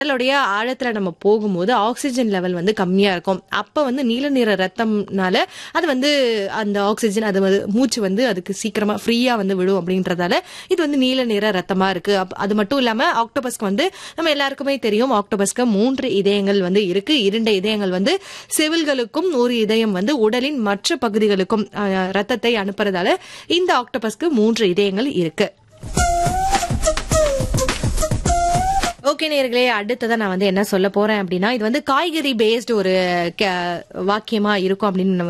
கடலுடைய ஆழத்துல நம்ம போகும்போது ஆக்சிஜன் லெவல் வந்து கம்மியா இருக்கும் அப்ப வந்து நீல நிற ரத்தம்னால அது வந்து அந்த ஆக்சிஜன் அது வந்து மூச்சு வந்து அதுக்கு சீக்கிரமா ஃப்ரீயா வந்து விடும் அப்படின்றதால இது வந்து நீல நிற ரத்தமா இருக்கு அப்ப- அது மட்டும் இல்லாம ஆக்டோபஸ்க்கு வந்து நம்ம எல்லாருக்குமே தெரியும் ஆக்டோபஸ்க்கு மூன்று இதயங்கள் வந்து இருக்கு இரண்டு இதயங்கள் வந்து செவில்களுக்கும் ஒரு இதயம் வந்து உடலின் மற்ற பகுதிகளுக்கும் அஹ், ரத்தத்தை அனுப்புறதால இந்த ஆக்டோபஸ்க்கு மூன்று இதயங்கள் இருக்கு ஓகே நேர்களே அடுத்ததா நான் வந்து என்ன சொல்ல போறேன் அப்படின்னா இது வந்து காய்கறி பேஸ்டு ஒரு க- வாக்கியமா இருக்கும் அப்படின்னு நம்ம